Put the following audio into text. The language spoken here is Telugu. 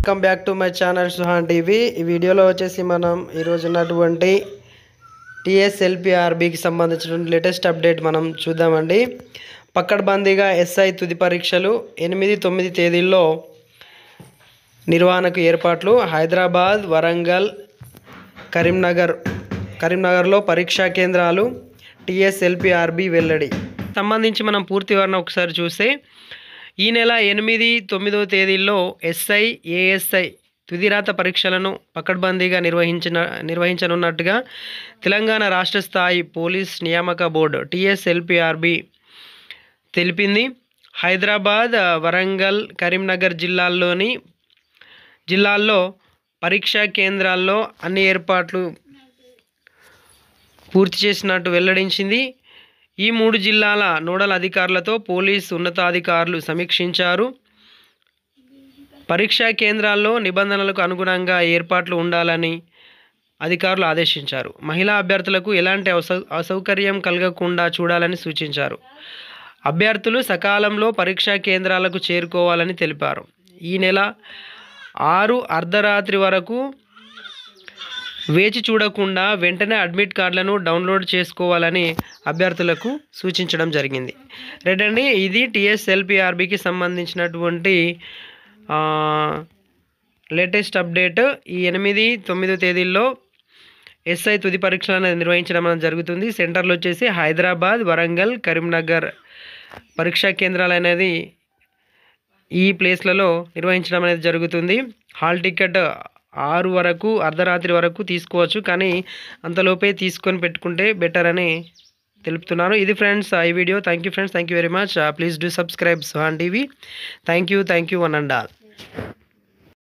welcome back to my channel Suhan TV ఈ వీడియోలో వచ్చేసి మనం ఈరోజు ఉన్నటువంటి టీఎస్ఎల్పిఆర్బికి సంబంధించిన లేటెస్ట్ అప్డేట్ మనం చూద్దామండి పక్కడ్బందీగా ఎస్ఐ తుది పరీక్షలు ఎనిమిది తొమ్మిది తేదీల్లో నిర్వహణకు ఏర్పాట్లు హైదరాబాద్ వరంగల్ కరీంనగర్ కరీంనగర్లో పరీక్షా కేంద్రాలు టీఎస్ఎల్పిఆర్బి వెల్లడి సంబంధించి మనం పూర్తి వివరణ ఒకసారి చూస్తే ఈ నెల ఎనిమిది తొమ్మిదో తేదీల్లో ఎస్ఐ ఏఎస్ఐ తుదిరాత పరీక్షలను పకడ్బందీగా నిర్వహించిన నిర్వహించనున్నట్టుగా తెలంగాణ రాష్ట్ర స్థాయి పోలీస్ నియామక బోర్డు టీఎస్ఎల్పిఆర్బి తెలిపింది హైదరాబాద్ వరంగల్ కరీంనగర్ జిల్లాల్లోని జిల్లాల్లో పరీక్షా కేంద్రాల్లో అన్ని ఏర్పాట్లు పూర్తి చేసినట్టు వెల్లడించింది ఈ మూడు జిల్లాల నోడల్ అధికారులతో పోలీసు ఉన్నతాధికారులు సమీక్షించారు పరీక్షా కేంద్రాల్లో నిబంధనలకు అనుగుణంగా ఏర్పాట్లు ఉండాలని అధికారులు ఆదేశించారు మహిళా అభ్యర్థులకు ఎలాంటి అసౌ అసౌకర్యం కలగకుండా చూడాలని సూచించారు అభ్యర్థులు సకాలంలో పరీక్షా కేంద్రాలకు చేరుకోవాలని తెలిపారు ఈ నెల ఆరు అర్ధరాత్రి వరకు వేచి చూడకుండా వెంటనే అడ్మిట్ కార్డులను డౌన్లోడ్ చేసుకోవాలని అభ్యర్థులకు సూచించడం జరిగింది రైట్ అండి ఇది టీఎస్ఎల్పిఆర్బికి సంబంధించినటువంటి లేటెస్ట్ అప్డేట్ ఈ ఎనిమిది తొమ్మిదో తేదీల్లో ఎస్ఐ తుది పరీక్షలు అనేది నిర్వహించడం అనేది జరుగుతుంది సెంటర్లు వచ్చేసి హైదరాబాద్ వరంగల్ కరీంనగర్ పరీక్షా కేంద్రాలు అనేది ఈ ప్లేస్లలో నిర్వహించడం అనేది జరుగుతుంది హాల్ టికెట్ ఆరు వరకు అర్ధరాత్రి వరకు తీసుకోవచ్చు కానీ అంతలోపే తీసుకొని పెట్టుకుంటే బెటర్ అని తెలుపుతున్నాను ఇది ఫ్రెండ్స్ ఈ video thank you friends thank you very much please do subscribe Suhan TV thank you thank you one and all